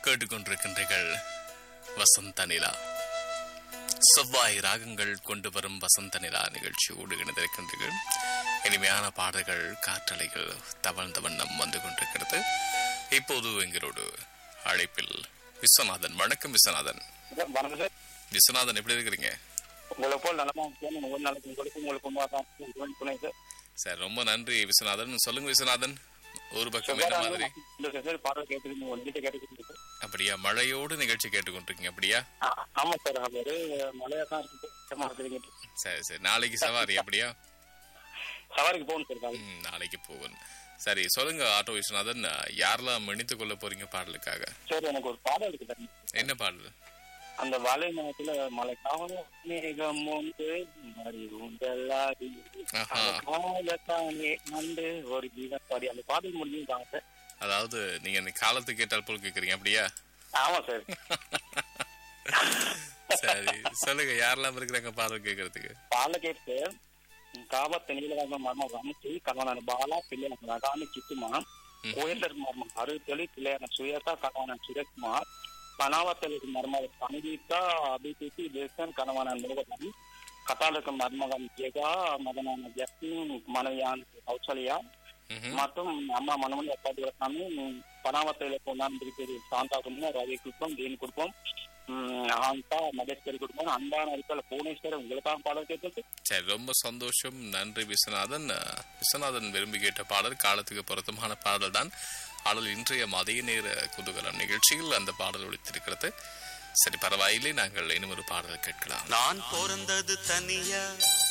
கேட்டுக்கொண்டிருக்கின்றீர்கள் வசந்த நிலா செவ்வாய் ராகங்கள் கொண்டு வரும் வசந்த நிலா நிகழ்ச்சியோடு இணைந்திருக்கின்றீர்கள் இனிமையான பாடல்கள் காற்றலைகள் தவழ்ந்த வண்ணம் வந்து கொண்டிருக்கிறது இப்போது எங்களோடு அழைப்பில் விஸ்வநாதன் வணக்கம் விஸ்வநாதன் வணக்கம் சார் விஸ்வநாதன் எப்படி இருக்கிறீங்க உங்களை போல் நலமா இருக்கேன் ஒரு நாளைக்கு உங்களுக்கு உங்களுக்கு உண்மைதான் துணை சார் சார் ரொம்ப நன்றி விஸ்வநாதன் சொல்லுங்க விஸ்வநாதன் ஒரு பக்கம் என்ன மாதிரி இந்த சார் பாடல் கேட்டுருக்கு வந்துட்டு கேட்டுக்கிட்டு சார் அப்படியா மழையோடு நிகழ்ச்சி கேட்டுக்கொண்டிருக்கீங்க அப்படியா ஆ, ஆமா சார் அது மழையா தான் இருக்கு கஷ்டமா இருக்குதுங்க சரி சரி நாளைக்கு சவாரி அப்படியா சவாரிக்கு போகணும் சார் காலையில. ம், நாளைக்கு போகணும் சரி சொல்லுங்க ஆட்டோ விஸ்வநாதன் யாரெல்லாம் மன்னித்துக் கொள்ள போறீங்க பாடலுக்காக சார் எனக்கு ஒரு பாடல் இருக்கு சார் என்ன பாடல் அந்த வாழை மரத்துல மழை காலம் மேகம் ஒன்று மறி உண்டல்லாடி ஆஹா. அந்த காலத்தானே நண்டு ஒரு கீதம் பாடி அந்த பாடல் முடிஞ்சுட்டாங்க சார் அதாவது நீங்க இந்த காலத்துக்கு கேட்டால் போல் கேக்குறீங்க அப்படியா ஆமா சார் சரி சொல்லுங்க யாரெல்லாம் இருக்கிறாங்க பாடல் கேட்கறதுக்கு పాల కేస్తే కాబట్టి నీళ్ళ మర్మ రమచి కలవన బాల పిల్లల రగాని చిత్తుమా కోయందర్ మర్మ అరుతలి పిల్లల సుయత కలవన సురకుమార్ పనావతలి మర్మ సంగీత అభితిథి దేశం కలవన నిలవని కథలకు మర్మగం జగ మదన వ్యక్తి మనయాన్ కౌశల్య ம்ஹும். மற்றும் அம்மா மனமணி எப்பாடி வளர்த்தாமி பனாவத்தையில கொண்டாந்து இருக்கிறது சாந்தா குடும்பம் ரவி குடும்பம் தேனி குடும்பம் உம், ஆந்தா மகேஸ்வரி குடும்பம் அன்பான இருக்கிற புவனேஸ்வரர் உங்களுக்காக பாடல் கேட்டது சரி ரொம்ப சந்தோஷம் நன்றி விஸ்வநாதன் அஹ், விஸ்வநாதன் விரும்பி கேட்ட பாடல் காலத்துக்கு பொருத்தமான பாடல் தான் ஆனால் இன்றைய மதிய நேர குதூகலம் நிகழ்ச்சியில் அந்த பாடல் ஒழித்திருக்கிறது சரி பரவாயில்லை நாங்கள் இன்னும் ஒரு பாடல் கேட்கலாம் நான் பிறந்தது தனியா